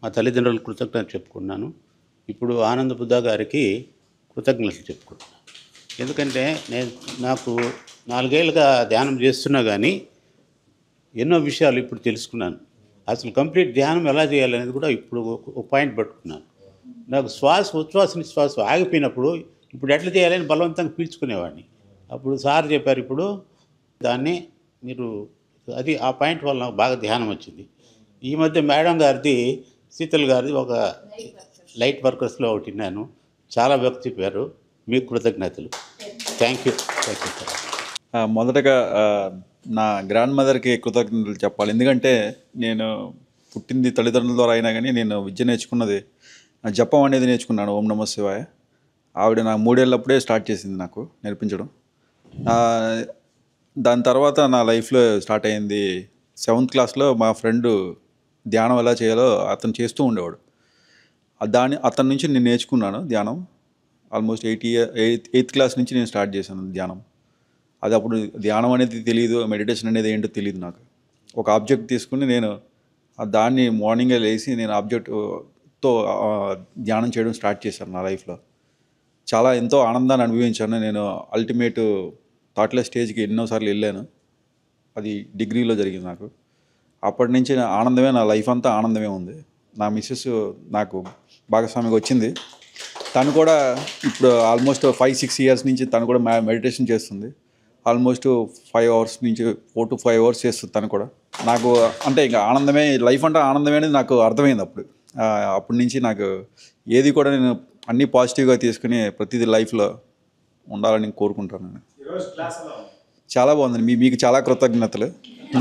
మా తల్లిదండ్రులకు కృతజ్ఞత చెప్పుకున్నాను ఇప్పుడు ఆనంద బుద్ధ గారికి కృతజ్ఞతలు చెప్పుకుంటున్నాను ఎందుకంటే నేను నాకు నాలుగేళ్ళుగా ధ్యానం చేస్తున్నా కానీ ఎన్నో విషయాలు ఇప్పుడు తెలుసుకున్నాను అసలు కంప్లీట్ ధ్యానం ఎలా చేయాలనేది కూడా ఇప్పుడు ఒక- ఒక పాయింట్ పట్టుకున్నాను నాకు శ్వాస ఉచ్ఛ్వాస నిశ్వాస ఆగిపోయినప్పుడు ఇప్పుడు ఎట్లా చేయాలని బలవంతంగా పీల్చుకునేవాడిని అప్పుడు సార్ చెప్పారు ఇప్పుడు దాన్ని మీరు అది ఆ పాయింట్ వల్ల నాకు బాగా ధ్యానం వచ్చింది ఈ మధ్య మేడం గారిది శీతల్ గారిది ఒక లైట్ వర్కర్స్లో ఒకటి విన్నాను చాలా బాగా చెప్పారు మీకు కృతజ్ఞతలు thank you thank you sir ఆ, మొదటగా ఆ, నా గ్రాండ్ మదర్కి కృతజ్ఞతలు చెప్పాలి ఎందుకంటే నేను పుట్టింది తల్లిదండ్రుల ద్వారా అయినా కానీ నేను విద్య నేర్చుకున్నది ఆ, జపం అనేది నేర్చుకున్నాను ఓం నమ శివాయ ఆవిడ నా మూడేళ్ళప్పుడే స్టార్ట్ చేసింది నాకు నేర్పించడం ఆ, దాని తర్వాత నా లైఫ్లో స్టార్ట్ అయింది సెవెంత్ క్లాస్లో మా ఫ్రెండ్ ధ్యానం ఎలా చేయాలో అతను చేస్తూ ఉండేవాడు ఆ దాని అతని నుంచి నేను నేర్చుకున్నాను ధ్యానం almost eight year eighth eighth class నుంచి నేను స్టార్ట్ చేశాను ధ్యానం అది అప్పుడు ధ్యానం అనేది తెలియదు మెడిటేషన్ అనేది ఏంటో తెలియదు నాకు ఒక ఆబ్జెక్ట్ తీసుకుని నేను ఆ దాన్ని మార్నింగే లేచి నేను ఆబ్జెక్ట్తో ధ్యానం చేయడం స్టార్ట్ చేశాను నా లైఫ్లో చాలా ఎంతో ఆనందాన్ని అనుభవించాను నేను అల్టిమేట్ థాట్లెస్ స్టేజ్కి ఎన్నోసార్లు వెళ్ళాను అది డిగ్రీలో జరిగింది నాకు అప్పటి నుంచి నా ఆనందమే నా లైఫ్ అంతా ఆనందమే ఉంది నా మిస్సెస్ నాకు భాగస్వామిగా వచ్చింది తను కూడా ఇప్పుడు ఆల్మోస్ట్ ఫైవ్ సిక్స్ ఇయర్స్ నుంచి తను కూడా మెడిటేషన్ చేస్తుంది ఆల్మోస్ట్ ఫైవ్ అవర్స్ నుంచి ఫోర్ టు ఫైవ్ అవర్స్ చేస్తుంది తను కూడా నాకు అంటే ఇంకా ఆనందమే లైఫ్ అంటే ఆనందమే అనేది నాకు అర్థమైంది అప్పుడు ఆ, అప్పటి నుంచి నాకు ఏది కూడా నేను అన్నీ పాజిటివ్గా తీసుకుని ప్రతిదీ లైఫ్లో ఉండాలని కోరుకుంటాను నేను చాలా బాగుంది మీ మీకు చాలా కృతజ్ఞతలు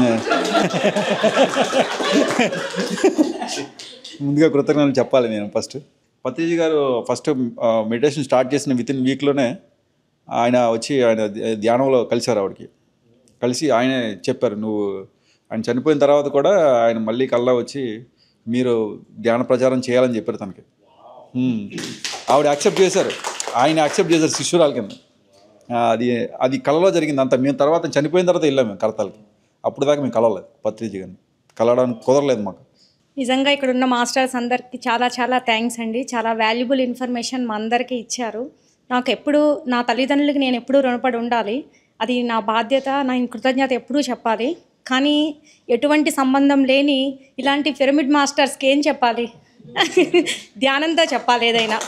ముందుగా కృతజ్ఞతలు చెప్పాలి నేను first Patriji garu first meditation start చేసిన విత్ ఇన్ వీక్లోనే ఆయన వచ్చి ఆయన ధ్య- ధ్యానంలో కలిశారు ఆవిడకి కలిసి ఆయన చెప్పారు నువ్వు ఆయన చనిపోయిన తర్వాత కూడా ఆయన మళ్ళీ కల్లా వచ్చి మీరు ధ్యాన ప్రచారం చేయాలని చెప్పారు తనకి హ్మ్. ఆవిడ యాక్సెప్ట్ చేశారు ఆయన యాక్సెప్ట్ చేశారు శిష్యురాల కింద ఆ, అది అది కళలో జరిగింది అంత మేము తర్వాత చనిపోయిన తర్వాత వెళ్ళాము మేము కడతాలకి అప్పుడు దాకా మేము కలవలేదు పత్రిజీ గారిని కలవడానికి కుదరలేదు మాకు నిజంగా ఇక్కడ ఉన్న మాస్టర్స్ అందరికీ చాలా చాలా థ్యాంక్స్ అండి చాలా వాల్యుబుల్ ఇన్ఫర్మేషన్ మా అందరికీ ఇచ్చారు నాకు ఎప్పుడు నా తల్లిదండ్రులకి నేను ఎప్పుడూ రుణపడి ఉండాలి అది నా బాధ్యత నా కృతజ్ఞత ఎప్పుడూ చెప్పాలి కానీ ఎటువంటి సంబంధం లేని ఇలాంటి పిరమిడ్ మాస్టర్స్కి ఏం చెప్పాలి ధ్యానంతో చెప్పాలి ఏదైనా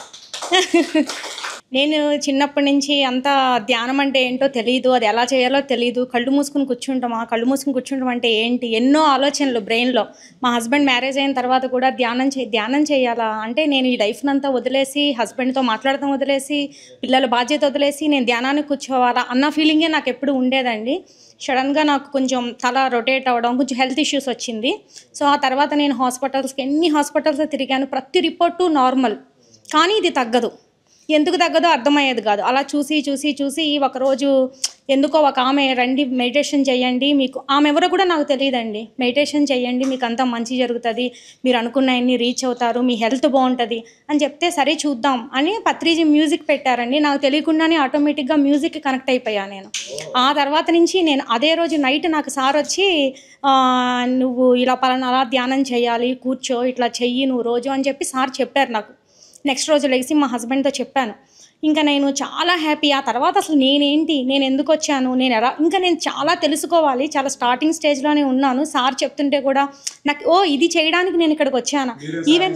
నేను చిన్నప్పటి నుంచి అంత ధ్యానం అంటే ఏంటో తెలియదు అది ఎలా చేయాలో తెలియదు కళ్ళు మూసుకుని కూర్చుంటామా కళ్ళు మూసుకుని కూర్చుంటాం అంటే ఏంటి ఎన్నో ఆలోచనలు బ్రెయిన్లో మా హస్బెండ్ మ్యారేజ్ అయిన తర్వాత కూడా ధ్యానం చే ధ్యానం చేయాలా అంటే నేను ఈ లైఫ్ని అంతా వదిలేసి హస్బెండ్తో మాట్లాడటం వదిలేసి పిల్లల బాధ్యత వదిలేసి నేను ధ్యానానికి కూర్చోవాలా అన్న ఫీలింగే నాకు ఎప్పుడు ఉండేదండి సడన్గా నాకు కొంచెం తల రొటేట్ అవ్వడం కొంచెం హెల్త్ ఇష్యూస్ వచ్చింది సో ఆ తర్వాత నేను హాస్పిటల్స్కి ఎన్ని హాస్పిటల్స్ తిరిగాను ప్రతి రిపోర్టు నార్మల్ కానీ ఇది తగ్గదు ఎందుకు తగ్గదో అర్థమయ్యేది కాదు అలా చూసి చూసి చూసి ఒకరోజు ఎందుకో ఒక ఆమె రండి మెడిటేషన్ చేయండి మీకు ఆమె ఎవరో కూడా నాకు తెలియదండి మెడిటేషన్ చేయండి మీకు అంతా మంచి జరుగుతుంది మీరు అనుకున్నవన్నీ రీచ్ అవుతారు మీ హెల్త్ బాగుంటుంది అని చెప్తే సరే చూద్దాం అని పత్రిజీ మ్యూజిక్ పెట్టారండి నాకు తెలియకుండానే ఆటోమేటిక్గా మ్యూజిక్ కనెక్ట్ అయిపోయాను నేను ఆ తర్వాత నుంచి నేను అదే రోజు నైట్ నాకు సార్ వచ్చి ఆ, నువ్వు ఇలా పలానా అలా ధ్యానం చేయాలి కూర్చో ఇట్లా చెయ్యి నువ్వు రోజు అని చెప్పి సార్ చెప్పారు నాకు నెక్స్ట్ రోజు లేచి మా హస్బెండ్తో చెప్పాను ఇంకా నేను చాలా హ్యాపీ ఆ తర్వాత అసలు నేనేంటి నేను ఎందుకు వచ్చాను నేను ఎలా ఇంకా నేను చాలా తెలుసుకోవాలి చాలా స్టార్టింగ్ స్టేజ్లోనే ఉన్నాను సార్ చెప్తుంటే కూడా నాకు ఓ ఇది చేయడానికి నేను ఇక్కడికి వచ్చాను ఈవెన్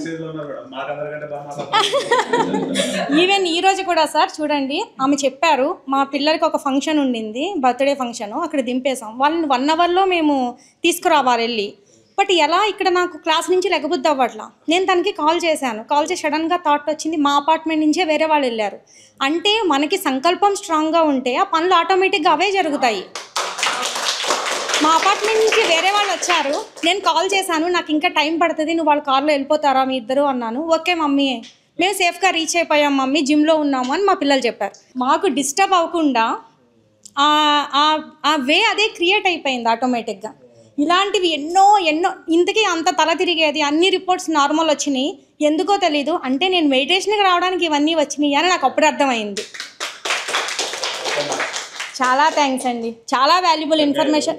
ఈవెన్ ఈ రోజు కూడా సార్ చూడండి ఆమె చెప్పారు మా పిల్లలకి ఒక ఫంక్షన్ ఉండింది బర్త్డే ఫంక్షన్ అక్కడ దింపేసాం వాళ్ళని వన్ అవర్లో మేము తీసుకురావాలి వెళ్ళి బట్ ఎలా ఇక్కడ నాకు క్లాస్ నుంచి లెగబుద్ది అవ్వట్లా నేను తనకి కాల్ చేశాను కాల్ చేసి సడన్గా థాట్ వచ్చింది మా అపార్ట్మెంట్ నుంచే వేరే వాళ్ళు వెళ్ళారు అంటే మనకి సంకల్పం స్ట్రాంగ్గా ఉంటే ఆ పనులు ఆటోమేటిక్గా అవే జరుగుతాయి మా అపార్ట్మెంట్ నుంచి వేరే వాళ్ళు వచ్చారు నేను కాల్ చేశాను నాకు ఇంకా టైం పడుతుంది నువ్వు వాళ్ళ కార్లో వెళ్ళిపోతారా మీ ఇద్దరు అన్నాను ఓకే మమ్మీ మేము సేఫ్గా రీచ్ అయిపోయాం మమ్మీ జిమ్లో ఉన్నాము అని మా పిల్లలు చెప్పారు మాకు డిస్టర్బ్ అవ్వకుండా ఆ- ఆ- ఆ వే అదే క్రియేట్ అయిపోయింది ఆటోమేటిక్గా ఇలాంటివి ఎన్నో ఎన్నో ఇంతకీ అంత తల తిరిగేది అన్ని రిపోర్ట్స్ నార్మల్ వచ్చినాయి ఎందుకో తెలీదు అంటే నేను మెడిటేషన్కి రావడానికి ఇవన్నీ వచ్చినాయి అని నాకు అప్పుడు అర్థమైంది చాలా థ్యాంక్స్ అండి చాలా వాల్యుబుల్ ఇన్ఫర్మేషన్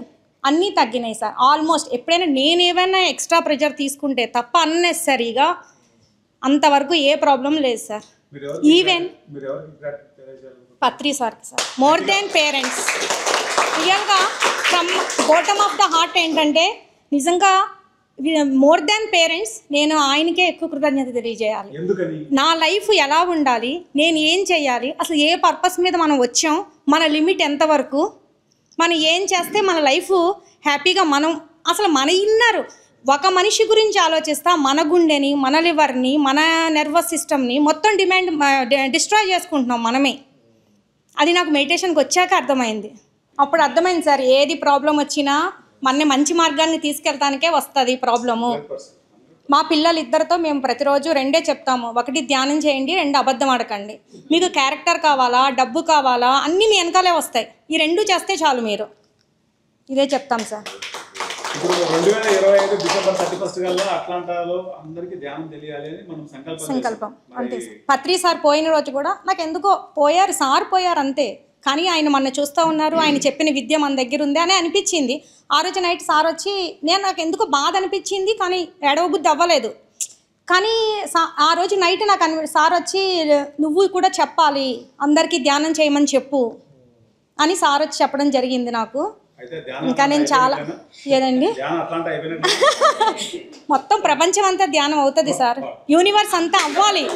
అన్నీ తగ్గినాయి సార్ ఆల్మోస్ట్ ఎప్పుడైనా నేను ఏమైనా ఎక్స్ట్రా ప్రెషర్ తీసుకుంటే తప్ప అన్నెసరీగా అంతవరకు ఏ ప్రాబ్లం లేదు sir even Patri sir sir more then parents రియల్గా from bottom of the heart ఏంటంటే నిజంగా మోర్ దెన్ పేరెంట్స్ నేను ఆయనకే ఎక్కువ కృతజ్ఞత తెలియజేయాలి నా లైఫ్ ఎలా ఉండాలి నేను ఏం చేయాలి అసలు ఏ పర్పస్ మీద మనం వచ్చాం మన లిమిట్ ఎంతవరకు మనం ఏం చేస్తే మన లైఫ్ హ్యాపీగా మనం అసలు మన ఇన్నర్ ఒక మనిషి గురించి ఆలోచిస్తా మన గుండెని మన లివర్ని మన నర్వస్ సిస్టమ్ని మొత్తం డిమాండ్ డిస్ట్రాయ్ చేసుకుంటున్నాం మనమే అది నాకు మెడిటేషన్కి వచ్చాక అర్థమైంది అప్పుడు అర్థమైంది సార్ ఏది ప్రాబ్లం వచ్చినా మన మంచి మార్గాన్ని తీసుకెళ్తానికే వస్తుంది ప్రాబ్లము మా పిల్లలు ఇద్దరితో మేము ప్రతిరోజు రెండే చెప్తాము ఒకటి ధ్యానం చేయండి రెండు అబద్ధం ఆడకండి మీకు క్యారెక్టర్ కావాలా డబ్బు కావాలా అన్నీ మీ వెనకాలే వస్తాయి ఈ రెండు చేస్తే చాలు మీరు ఇదే చెప్తాం సార్ ఇప్పుడు రెండు వేల ఇరవై ఐదు డిసెంబర్ థర్టీ ఫస్ట్ కల్లా అట్లాంటాలో అందరికీ ధ్యానం తెలియాలి అని మనం సంకల్పం సంకల్పం చేసాం. అంతే మరి సార్ పత్రి సార్ పోయిన రోజు కూడా నాకు ఎందుకో పోయారు సార్ పోయారు అంతే కానీ ఆయన మన చూస్తూ ఉన్నారు ఆయన చెప్పిన విద్య మన దగ్గర ఉంది అని అనిపించింది ఆ రోజు నైట్ సార్ వచ్చి నేను నాకు ఎందుకో బాధ అనిపించింది కానీ ఎడవ బుద్ధి అవ్వలేదు కానీ సా- ఆ రోజు నైట్ నాకు అనిపి సార్ వచ్చి నువ్వు కూడా చెప్పాలి అందరికీ ధ్యానం చేయమని చెప్పు అని సార్ వచ్చి చెప్పడం జరిగింది నాకు అయితే ధ్యానం ఇంకా నేను చాలా ఏదండి ధ్యానం అట్లాంటి అయిపోయినట్టు మొత్తం ప్రపంచం అంతా ధ్యానం అవుతుంది సార్ యూనివర్స్ అంతా అవ్వాలి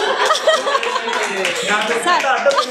సార్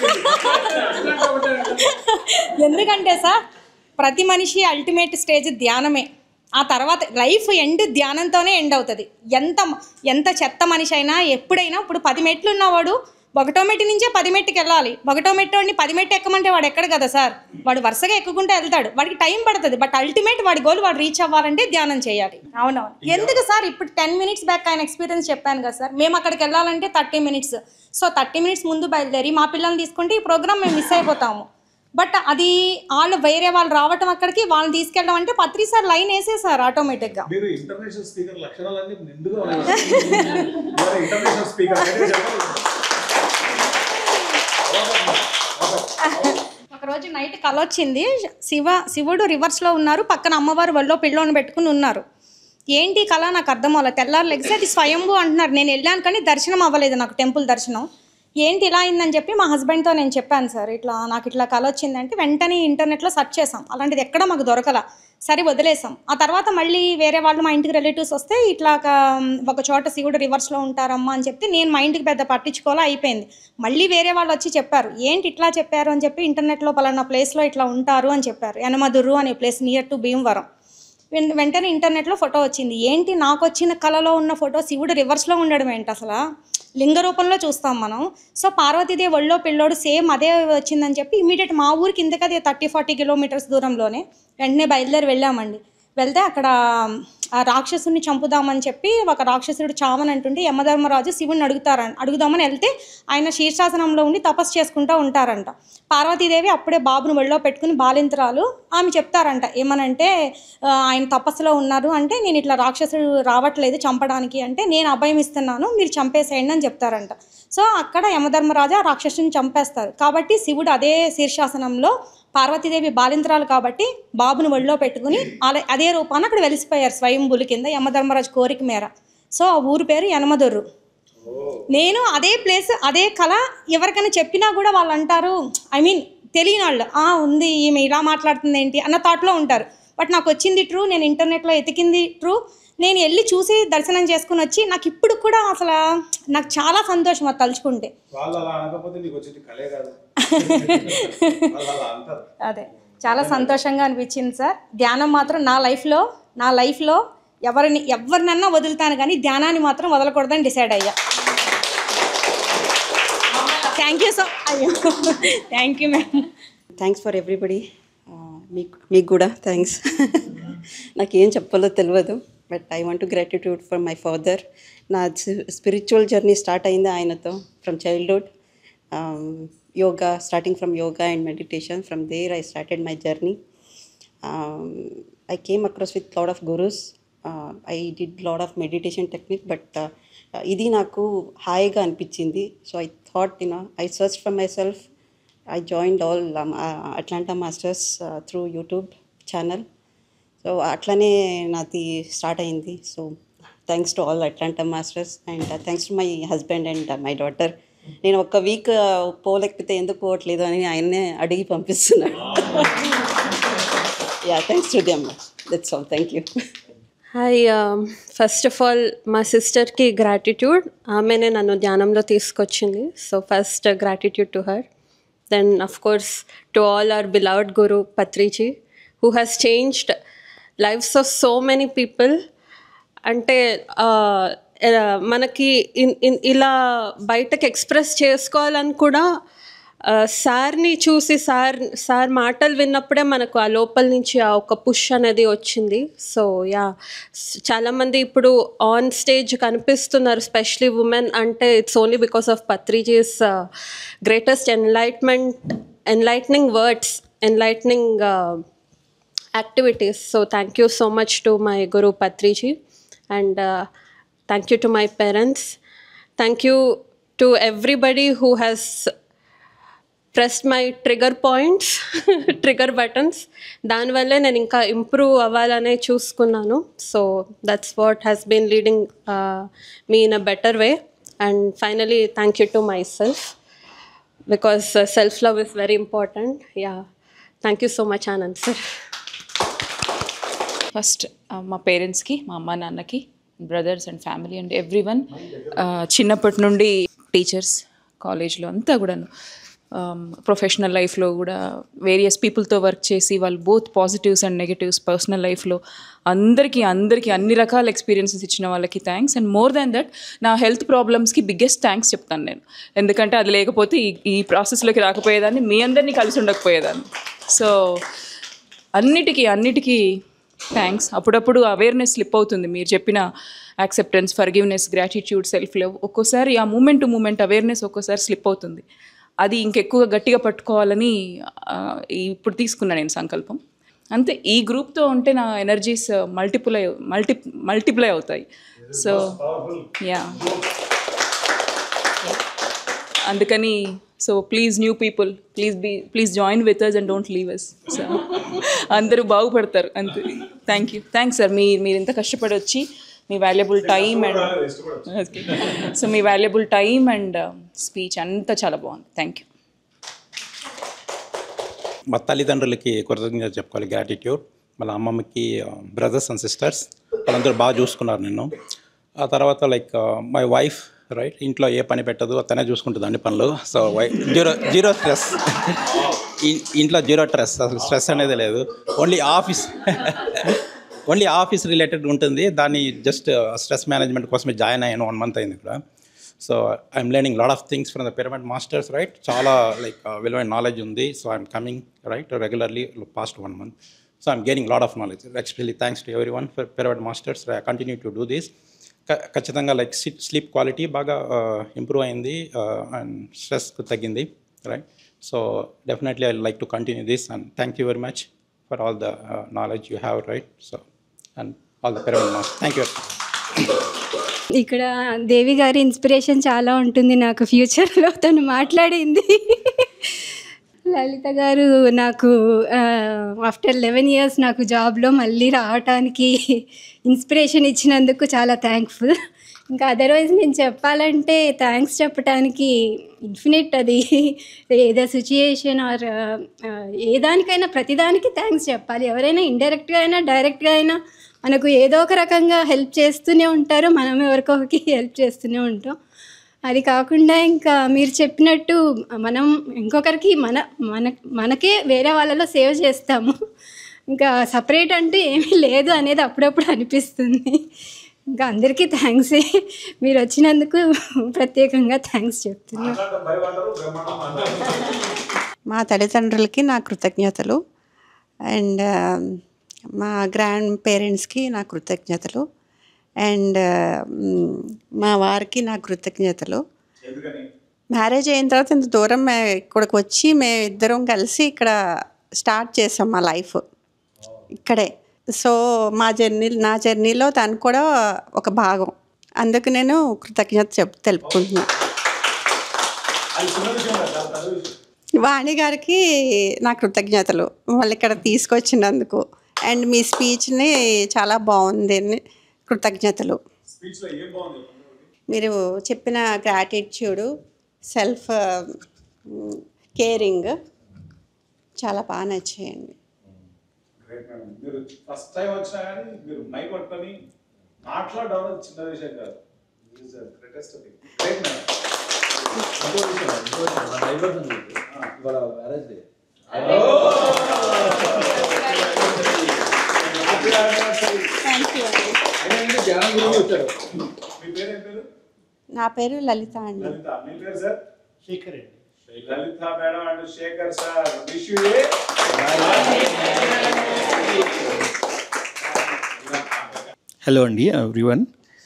ఎందుకంటే సార్ ప్రతి మనిషి అల్టిమేట్ స్టేజ్ ధ్యానమే ఆ తర్వాత లైఫ్ ఎండ్ ధ్యానంతోనే ఎండ్ అవుతుంది ఎంత ఎంత చెత్త మనిషి అయినా ఎప్పుడైనా ఇప్పుడు పది మెట్లు ఉన్నవాడు ఒకటో మెట్టు నుంచే పది మెట్టుకి వెళ్ళాలి ఒకటో మెట్టుని పది మెట్టు ఎక్కమంటే వాడు ఎక్కడ కదా సార్ వాడు వరుసగా ఎక్కుకుంటే వెళ్తాడు వాడికి టైం పడుతుంది బట్ అల్టిమేట్ వాడి గోల్ వాడు రీచ్ అవ్వాలంటే ధ్యానం చేయాలి అవునవును ఎందుకు సార్ ఇప్పుడు టెన్ మినిట్స్ బ్యాక్ ఆయన ఎక్స్పీరియన్స్ చెప్పాను కదా సార్ మేము అక్కడికి వెళ్ళాలంటే thirty minutes so thirty minutes ముందు బయలుదేరి మా పిల్లల్ని తీసుకుంటే ఈ ప్రోగ్రామ్ మేము మిస్ అయిపోతాము బట్ అది వాళ్ళు వేరే వాళ్ళు రావటం అక్కడికి వాళ్ళని తీసుకెళ్ళడం అంటే పత్రి సార్ లైన్ వేసేసారు ఆటోమేటిక్గా మీరు ఇంటర్నేషనల్ స్పీకర్ లక్షణాలన్నీ నిండుగా ఉన్నాయి ఇంటర్నేషనల్ స్పీకర్ ఒకరోజు నైట్ కల వచ్చింది శివ శివుడు రివర్స్లో ఉన్నారు పక్కన అమ్మవారు ఒళ్ళో పిల్లోని పెట్టుకుని ఉన్నారు ఏంటి కళ నాకు అర్థం అవ్వలేదు తెల్లారు లెగ్సి అది స్వయంభూ అంటున్నారు నేను వెళ్ళాను కానీ దర్శనం అవ్వలేదు నాకు టెంపుల్ దర్శనం ఏంటి ఇలా అయిందని చెప్పి మా హస్బెండ్తో నేను చెప్పాను సార్ ఇట్లా నాకు ఇట్లా కళ వచ్చిందంటే వెంటనే ఇంటర్నెట్లో సెర్చ్ చేసాం అలాంటిది ఎక్కడ మాకు దొరకల సరే వదిలేసాం ఆ తర్వాత మళ్ళీ వేరే వాళ్ళు మా ఇంటికి రిలేటివ్స్ వస్తే ఇట్లా ఒక ఒక చోట శివుడు రివర్స్లో ఉంటారమ్మా అని చెప్తే నేను మా ఇంటికి పెద్ద పట్టించుకోవాలా అయిపోయింది మళ్ళీ వేరే వాళ్ళు వచ్చి చెప్పారు ఏంటి ఇట్లా చెప్పారు అని చెప్పి ఇంటర్నెట్లో పలానా ప్లేస్లో ఇట్లా ఉంటారు అని చెప్పారు యనమదురు అనే ప్లేస్ నియర్ టు భీమవరం వెన్- వెంటనే ఇంటర్నెట్లో ఫోటో వచ్చింది ఏంటి నాకు వచ్చిన కళలో ఉన్న ఫోటో శివుడు రివర్స్లో ఉండడం ఏంటి అసలు లింగ రూపంలో చూస్తాం మనం సో పార్వతీదేవి ఒళ్ళో పిల్లోడు సేమ్ అదే వచ్చిందని చెప్పి ఇమీడియట్ మా ఊరికి ఇంతకదే థర్టీ ఫార్టీ కిలోమీటర్స్ దూరంలోనే వెంటనే బయలుదేరి వెళ్ళామండి వెళ్తే అక్కడ ఆ రాక్షసుని చంపుదామని చెప్పి ఒక రాక్షసుడు చావని అంటుంటే యమధర్మరాజు శివుని అడుగుతారంట అడుగుదామని వెళ్తే ఆయన శీర్షాసనంలో ఉండి తపస్సు చేసుకుంటూ ఉంటారంట పార్వతీదేవి అప్పుడే బాబును ఒళ్ళో పెట్టుకుని బాలింతరాలు ఆమె చెప్తారంట ఏమనంటే ఆ, ఆయన తపస్సులో ఉన్నారు అంటే నేను ఇట్లా రాక్షసుడు రావట్లేదు చంపడానికి అంటే నేను అభయం ఇస్తున్నాను మీరు చంపేసేయండి అని చెప్తారంట సో అక్కడ యమధర్మరాజు ఆ రాక్షసుని చంపేస్తారు కాబట్టి శివుడు అదే శీర్షాసనంలో పార్వతీదేవి బాలింతరాలు కాబట్టి బాబును ఒళ్ళో పెట్టుకుని అలా అదే రూపాన అక్కడ వెలిసిపోయారు స్వయంభులు కింద యమధర్మరాజు కోరిక మేర సో ఆ ఊరు పేరు యనమదొర్రు నేను అదే ప్లేస్ అదే కళ ఎవరికైనా చెప్పినా కూడా వాళ్ళు అంటారు ఐ మీన్ తెలియని వాళ్ళు "ఆ, ఉంది ఈమె ఇలా మాట్లాడుతుంది ఏంటి అన్న థాట్లో ఉంటారు బట్ నాకు వచ్చింది ట్రూ నేను ఇంటర్నెట్లో ఎతికింది ట్రూ నేను వెళ్ళి చూసి దర్శనం చేసుకుని వచ్చి నాకు ఇప్పుడు కూడా అసలు నాకు చాలా సంతోషం అది తలుచుకుంటే వాళ్ళు అలా అనకపోతే నీకు వచ్చేది కలే కాదు వాళ్ళు అలా అంటారు అదే చాలా సంతోషంగా అనిపించింది సార్ ధ్యానం మాత్రం నా లైఫ్లో నా లైఫ్లో ఎవరిని ఎవరినన్నా వదులుతాను కానీ ధ్యానాన్ని మాత్రం వదలకూడదని డిసైడ్ అయ్యా థ్యాంక్ యూ సో అయ్యో thank you ma'am thanks for everybody మీకు మీకు కూడా థ్యాంక్స్ నాకేం చెప్పాలో తెలియదు but I want gratitude for my father నా స్పిరిచువల్ జర్నీ స్టార్ట్ అయింది ఆయనతో from childhood yoga starting from yoga and meditation from there I started my journey I came across with lot of gurus I did lot of meditation technique but ఇది నాకు హాయిగా అనిపించింది so I thought you know I search for myself I joined all um, uh, Atlanta Masters uh, through YouTube channel. So అట్లనే నాది start అయింది so thanks to all Atlanta masters and thanks to my husband and my daughter నేను ఒక్క week పోలేకపోతే ఎందుకు పోవట్లేదు అని ఆయన్నే అడిగి పంపిస్తున్నాడు yeah thanks to them that's all thank you hi first of all మా సిస్టర్కి గ్రాటిట్యూడ్ ఆమెనే నన్ను ధ్యానంలో తీసుకొచ్చింది so first gratitude to her then of course to all our beloved guru Patriji who has changed lives of so many people అంటే ఆ, ఆ, మనకి ఇన్- ఇన్- ఇలా బయటకు ఎక్స్ప్రెస్ చేసుకోవాలని కూడా ఆ, సార్ని చూసి సార్ సార్ మాటలు విన్నప్పుడే మనకు ఆ లోపల నుంచి ఆ ఒక పుష్ అనేది వచ్చింది సో యా చాలామంది ఇప్పుడు ఆన్ స్టేజ్ కనిపిస్తున్నారు స్పెషలీ ఉమెన్ అంటే it's only because of Patriji's greatest enlightenment enlightening words enlightening activities. So thank you so much to my Guru Patriji and uh, thank you to my parents. Thank you to everybody who has pressed my trigger points, trigger buttons. దానివల్లే నేను ఇంకా improve అవ్వాలనే చూసుకున్నాను so that's what has been leading me in a better way and finally thank you to myself because self love is very important yeah thank you so much Anand sir first మా పేరెంట్స్కి మా అమ్మ నాన్నకి brothers and family and every one చిన్నప్పటి నుండి teachers కాలేజ్లో అంతా కూడాను ప్రొఫెషనల్ లైఫ్లో కూడా వేరియస్ పీపుల్తో వర్క్ చేసి వాళ్ళు both positives and negatives personal లైఫ్లో అందరికీ అందరికీ అన్ని రకాల ఎక్స్పీరియన్సెస్ ఇచ్చిన వాళ్ళకి thanks and more than that నా హెల్త్ ప్రాబ్లమ్స్కి బిగ్గెస్ట్ థ్యాంక్స్ చెప్తాను నేను ఎందుకంటే అది లేకపోతే ఈ ఈ ప్రాసెస్లోకి రాకపోయేదాన్ని మీ అందరినీ కలిసి ఉండకపోయేదాన్ని సో అన్నిటికీ అన్నిటికీ థ్యాంక్స్ అప్పుడప్పుడు అవేర్నెస్ స్లిప్ అవుతుంది మీరు చెప్పిన acceptance forgiveness gratitude self love ఒక్కోసారి ఆ మూమెంట్ టు మూమెంట్ అవేర్నెస్ ఒక్కోసారి స్లిప్ అవుతుంది అది ఇంకెక్కువ గట్టిగా పట్టుకోవాలని ఆ, ఇప్పుడు తీసుకున్నా నేను సంకల్పం అంతే ఈ గ్రూప్తో ఉంటే నా ఎనర్జీస్ మల్టిపుల్ మల్టి మల్టిప్లై అవుతాయి సో యా అందుకని so please new people please be please join with us and don't leave us so అందరూ బాగుపడతారు అంతే థ్యాంక్ యూ థ్యాంక్స్ సార్ మీ మీరు ఇంత కష్టపడి వచ్చి మీ valuable time and okay so మీ వాల్యుబుల్ టైం అండ్ స్పీచ్ అంతా చాలా బాగుంది థ్యాంక్ యూ మా తల్లిదండ్రులకి కృతజ్ఞత చెప్పుకోవాలి గ్రాటిట్యూడ్ వాళ్ళ అమ్మమ్మకి బ్రదర్స్ అండ్ సిస్టర్స్ వాళ్ళందరూ బాగా చూసుకున్నారు నిన్ను ఆ తర్వాత లైక్ మై వైఫ్ రైట్ ఇంట్లో ఏ పని పెట్టదు అతనే చూసుకుంటుంది అన్ని పనులు so why zero zero stress ఇంట్లో జీరో స్ట్రెస్ అసలు స్ట్రెస్ అనేది లేదు only office only office related ఉంటుంది దాన్ని జస్ట్ స్ట్రెస్ మేనేజ్మెంట్ కోసమే జాయిన్ అయ్యాను వన్ మంత్ అయింది ఇక్కడ so I'm learning lot of things from the Pyramid Masters right చాలా లైక్ విలువైన నాలెడ్జ్ ఉంది so I'm coming right regularly past one month so I'm gaining lot of knowledge especially thanks to everyone for pyramid masters I continue to do this ఖచ్చితంగా like sleep quality బాగా improve అయింది and stress తగ్గింది right so definitely I like to continue this and thank you very much for all the knowledge you have right so and all the Pyramid Master thank you ఇక్కడ దేవి గారి inspiration చాలా ఉంటుంది నాకు ఫ్యూచర్లో తను మాట్లాడింది లలిత గారు నాకు ఆఫ్టర్ లెవెన్ ఇయర్స్ నాకు జాబ్లో మళ్ళీ రావటానికి ఇన్స్పిరేషన్ ఇచ్చినందుకు చాలా థ్యాంక్ఫుల్ ఇంకా అదర్వైజ్ నేను చెప్పాలంటే థ్యాంక్స్ చెప్పడానికి ఇన్ఫినిట్ అది ఏదో సిచ్యుయేషన్ ఆర్ ఏ దానికైనా ప్రతిదానికి థ్యాంక్స్ చెప్పాలి ఎవరైనా ఇండైరెక్ట్గా అయినా డైరెక్ట్గా అయినా మనకు ఏదో ఒక రకంగా హెల్ప్ చేస్తూనే ఉంటారు మనం ఎవరికొకరికి హెల్ప్ చేస్తూనే ఉంటాం అది కాకుండా ఇంకా మీరు చెప్పినట్టు మనం ఇంకొకరికి మన మన మనకే వేరే వాళ్ళలో సేవ్ చేస్తాము ఇంకా సపరేట్ అంటూ ఏమీ లేదు అనేది అప్పుడప్పుడు అనిపిస్తుంది ఇంకా అందరికీ థ్యాంక్స్ మీరు వచ్చినందుకు ప్రత్యేకంగా థ్యాంక్స్ చెప్తున్నాను మా తల్లిదండ్రులకి నా కృతజ్ఞతలు అండ్ మా గ్రాండ్ పేరెంట్స్కి నా కృతజ్ఞతలు అండ్ మా వారికి నా కృతజ్ఞతలు మ్యారేజ్ అయిన తర్వాత ఇంత దూరం మే ఇక్కడికి వచ్చి మేము ఇద్దరం కలిసి ఇక్కడ స్టార్ట్ చేసాం మా లైఫ్ ఇక్కడే సో మా జర్నీ నా జర్నీలో తను కూడా ఒక భాగం అందుకు నేను కృతజ్ఞత చెప్ తెలుపుకుంటున్నాను వాణి గారికి నా కృతజ్ఞతలు వాళ్ళు ఇక్కడ తీసుకొచ్చినందుకు అండ్ మీ స్పీచ్ని చాలా బాగుంది కృతజ్ఞతలు స్పీచ్లో ఏం బాగుంది మీరు చెప్పిన గ్రాటిట్యూడ్ సెల్ఫ్ కేరింగ్ చాలా బాగా నచ్చాయండి గ్రేట్ మేడం మీరు ఫస్ట్ టైం వచ్చినా కానీ మీరు మైక్ పట్టుకొని మాట్లాడడం అనేది చిన్న విషయం కాదు గ్రేటెస్ట్ థింగ్ గ్రేట్ మేడం ఇంకో విషయం ఇంకో విషయం మా నైబర్స్ ఉంది ఇవాళ మ్యారేజ్ డే థ్యాంక్ యూ అండి ఆయన ధ్యానం గురించి వచ్చారు మీ పేరు ఏం పేరు నా పేరు లలిత అండి లలిత మీ పేరు సార్ శేఖర్ అండి Lalitha madam and Shekhar sir wish you a hello అండి ఎవ్రీవన్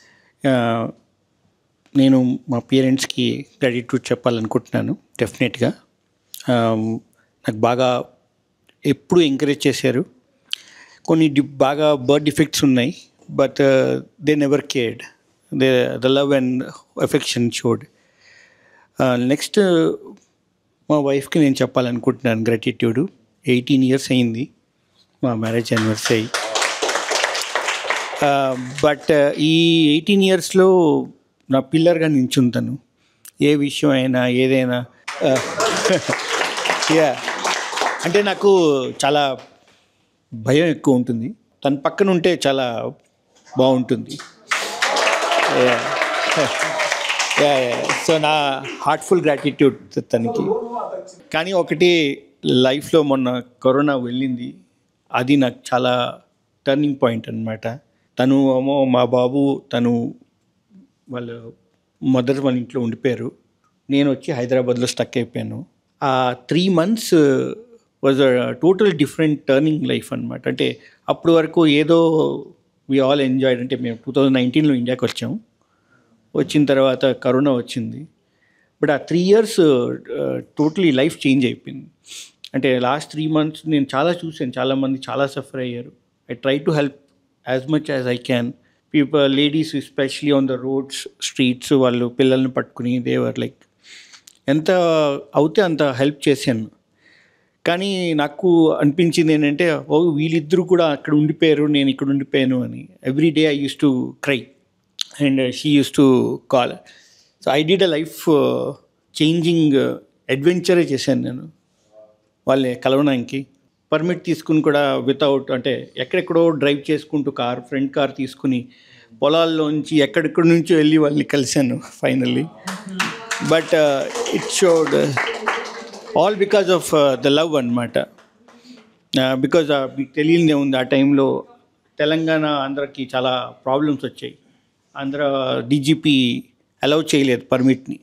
నేను మా పేరెంట్స్కి గ్రాటిట్యూడ్ చెప్పాలనుకుంటున్నాను డెఫినెట్గా నాకు బాగా ఎప్పుడు ఎంకరేజ్ చేశారు కొన్ని డి బాగా బర్త్ డిఫెక్ట్స్ ఉన్నాయి but they never cared they the love and affection showed next మా వైఫ్కి నేను చెప్పాలనుకుంటున్నాను గ్రాటిట్యూడ్ ఎయిటీన్ ఇయర్స్ అయింది మా మ్యారేజ్ యానివర్సరీ బట్ ఈ ఎయిటీన్ ఇయర్స్లో నా పిల్లర్గా నించుంటాను ఏ విషయం అయినా ఏదైనా యా అంటే నాకు చాలా భయం ఎక్కువ ఉంటుంది తన పక్కన ఉంటే చాలా బాగుంటుంది సో నా హార్ట్ఫుల్ గ్రాటిట్యూడ్ తనకి కానీ ఒకటి లైఫ్లో మొన్న కరోనా వెళ్ళింది అది నాకు చాలా టర్నింగ్ పాయింట్ అనమాట తను ఏమో మా బాబు తను వాళ్ళ మదర్ వాళ్ళ ఇంట్లో ఉండిపోయారు నేను వచ్చి హైదరాబాద్లో స్టక్ అయిపోయాను ఆ three months was a total different turning life అనమాట అంటే అప్పటి వరకు ఏదో వి ఆల్ ఎంజాయ్డ్ అంటే మేము టూ థౌజండ్ నైన్టీన్లో ఇండియాకి వచ్చాము వచ్చిన తర్వాత కరోనా వచ్చింది బట్ ఆ three years totally life change అయిపోయింది అంటే లాస్ట్ త్రీ మంత్స్ నేను చాలా చూసాను చాలామంది చాలా సఫర్ అయ్యారు I try to help as much as I can people ladies especially on the roads streets వాళ్ళు పిల్లల్ని పట్టుకుని దేవర్ లైక్ ఎంత అవుతే అంత హెల్ప్ చేశాను కానీ నాకు అనిపించింది ఏంటంటే ఓ వీళ్ళిద్దరూ కూడా అక్కడ ఉండిపోయారు నేను ఇక్కడ ఉండిపోయాను అని every day I use to cry and she use to call so I did a life changing అడ్వెంచరే చేశాను నేను వాళ్ళని కలవడానికి పర్మిట్ తీసుకుని కూడా వితౌట్ అంటే ఎక్కడెక్కడో డ్రైవ్ చేసుకుంటూ కార్ ఫ్రంట్ కార్ తీసుకుని పొలాల్లోంచి ఎక్కడెక్కడి నుంచో వెళ్ళి వాళ్ళని కలిశాను finally but it showed all because of the love అనమాట బికాజ్ మీకు తెలియదే ఉంది ఆ టైంలో తెలంగాణ ఆంధ్రకి చాలా ప్రాబ్లమ్స్ వచ్చాయి ఆంధ్ర డీజీపీ అలౌ చేయలేదు పర్మిట్ని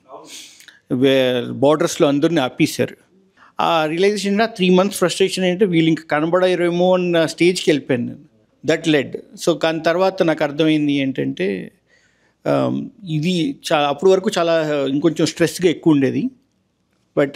బార్డర్స్లో అందరిని ఆపేశారు ఆ రియలైజేషన్ త్రీ మంత్స్ ఫ్రస్ట్రేషన్ ఏంటంటే వీళ్ళు ఇంకా కనబడారేమో అన్న స్టేజ్కి వెళ్ళిపోయాను నేను దట్ లెడ్ సో కానీ తర్వాత నాకు అర్థమైంది ఏంటంటే um, ఇది చాలా అప్పటి వరకు చాలా ఇంకొంచెం స్ట్రెస్గా ఎక్కువ ఉండేది బట్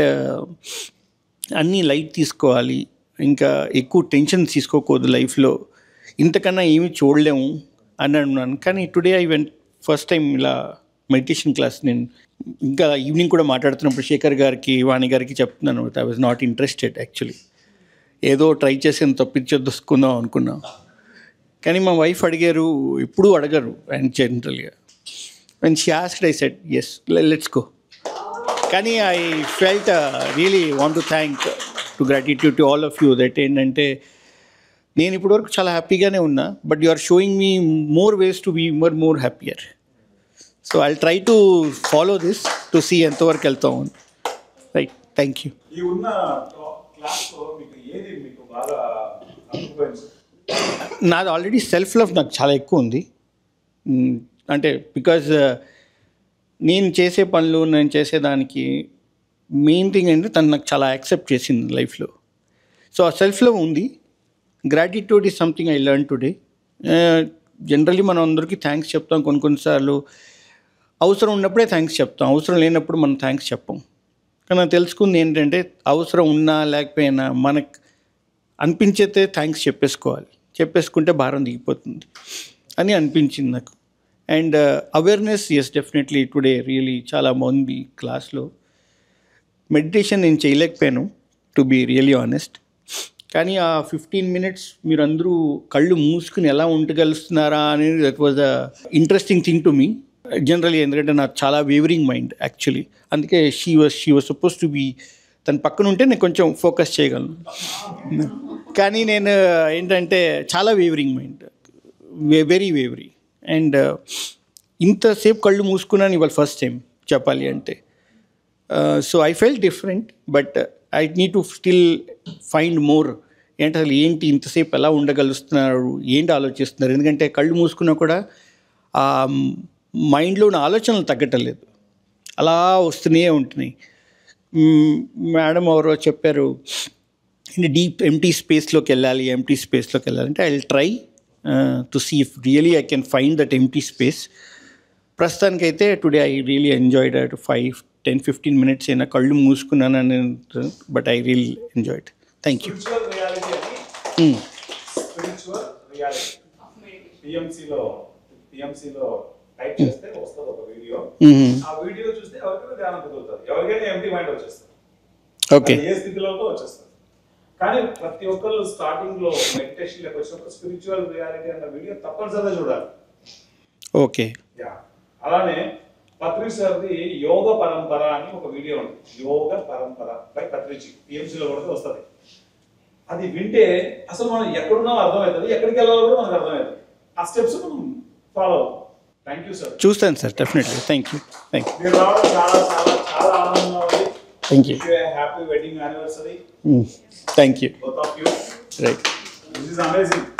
అన్నీ లైట్ తీసుకోవాలి ఇంకా ఎక్కువ టెన్షన్ తీసుకోకూడదు లైఫ్లో ఇంతకన్నా ఏమీ చూడలేము అని అన్నాను కానీ today I went first time ఇలా మెడిటేషన్ క్లాస్ నేను ఇంకా ఈవినింగ్ కూడా మాట్లాడుతున్నప్పుడు శేఖర్ గారికి వాణి గారికి చెప్తున్నాను I was not interested actually ఏదో ట్రై చేసి తప్పించేద్దుకుందాం అనుకున్నాం కానీ మా వైఫ్ అడిగారు ఎప్పుడూ అడగరు అండ్ జనరల్గా and she asked I said yes let's go కానీ I felt really want to thank to gratitude to all of you that ఏంటంటే నేను ఇప్పటివరకు చాలా హ్యాపీగానే ఉన్నా but you are showing me more ways to be more more happier so I try to follow this to see ఎంతవరకు వెళ్తాం right thank you ఈ ఉన్న క్లాస్లో మీకు ఏది మీకు బాగా అర్థమైంది నాది ఆల్రెడీ సెల్ఫ్ లవ్ నాకు చాలా ఎక్కువ ఉంది మ్, అంటే బికాజ్ నేను చేసే పనులు నేను చేసేదానికి మెయిన్ థింగ్ ఏంటంటే తను నాకు చాలా యాక్సెప్ట్ చేసింది లైఫ్లో సో ఆ సెల్ఫ్ లవ్ ఉంది gratitude is something I learn today generally మనం అందరికీ థ్యాంక్స్ చెప్తాం కొన్ని కొన్నిసార్లు అవసరం ఉన్నప్పుడే థ్యాంక్స్ చెప్తాం అవసరం లేనప్పుడు మనం థ్యాంక్స్ చెప్పం కానీ నాకు తెలుసుకుంది ఏంటంటే అవసరం ఉన్నా లేకపోయినా మనకు అనిపించేతే థ్యాంక్స్ చెప్పేసుకోవాలి చెప్పేసుకుంటే భారం దిగిపోతుంది అని అనిపించింది నాకు and awareness yes definitely today really చాలా బాగుంది క్లాస్లో మెడిటేషన్ నేను చేయలేకపోయాను టు బీ రియలీ ఆనెస్ట్ కానీ ఆ ఫిఫ్టీన్ మినిట్స్ మీరు అందరూ కళ్ళు మూసుకుని ఎలా ఉండగలుస్తున్నారా అనేది that was a interesting thing to me generally ఎందుకంటే నాకు చాలా వేవరింగ్ మైండ్ యాక్చువల్లీ అందుకే she was she was suppose to be తన పక్కన ఉంటే నేను కొంచెం ఫోకస్ చేయగలను కానీ నేను ఏంటంటే చాలా wavering mind very wavery and ఇంతసేపు కళ్ళు మూసుకున్నాను ఇవాళ ఫస్ట్ టైం చెప్పాలి అంటే so I fell different but I need to still find more ఏంటి అసలు ఏంటి ఇంతసేపు ఎలా ఉండగలుస్తున్నారు ఏంటి ఆలోచిస్తున్నారు ఎందుకంటే కళ్ళు మూసుకున్నా కూడా ఆ మైండ్లో ఉన్న ఆలోచనలు తగ్గటం లేదు అలా వస్తూనే ఉంటున్నాయి మ్మ్, మేడం ఎవరో చెప్పారు డీప్ ఎంటీ స్పేస్లోకి వెళ్ళాలి ఎంటీ స్పేస్లోకి వెళ్ళాలి అంటే I will try to see if really I can find that empty space ప్రస్తుతానికైతే today I really enjoyed at five ten fifteen minutes అయినా కళ్ళు మూసుకున్నాను అని but I real enjoyed thank you spiritual reality అని spiritual reality పిఎంసిలో పిఎంసిలో type చేస్తే వస్తుంది ఒక వీడియో Mhm. ఆ వీడియో చూస్తే ఎవరికైనా ధ్యానం కుదురుతుంది ఎవరికైనా ఎంటీ మైండ్ వచ్చేస్తుంది Okay. అది ఏ స్థితిలో వచ్చేస్తుంది కానీ ప్రతి ఒక్కరు స్టార్టింగ్ లో మెడిటేషన్ లోకి వచ్చినప్పుడు స్పిరిచువల్ రియాలిటీ అన్న వీడియో తప్పనిసరిగా చూడాలి ఓకే యా అలానే పత్రి సార్ది యోగ పరంపర అని ఒక వీడియో ఉంది యోగ పరంపర బై పత్రిచి పిఎంసీలో కూడా వస్తుంది అది వింటే అసలు మనం ఎక్కడున్నామో అర్థమవుతుంది ఎక్కడికి వెళ్ళాలో కూడా మనకు అర్థమవుతుంది ఆ స్టెప్స్ మనం ఫాలో అవుతాం థ్యాంక్ యూ సార్ చూస్తాను sir definitely thank you thank you మీరు రావడం చాలా చాలా చాలా ఆనందంగా ఉంది thank you happy wedding anniversary thank you both of you right this is amazing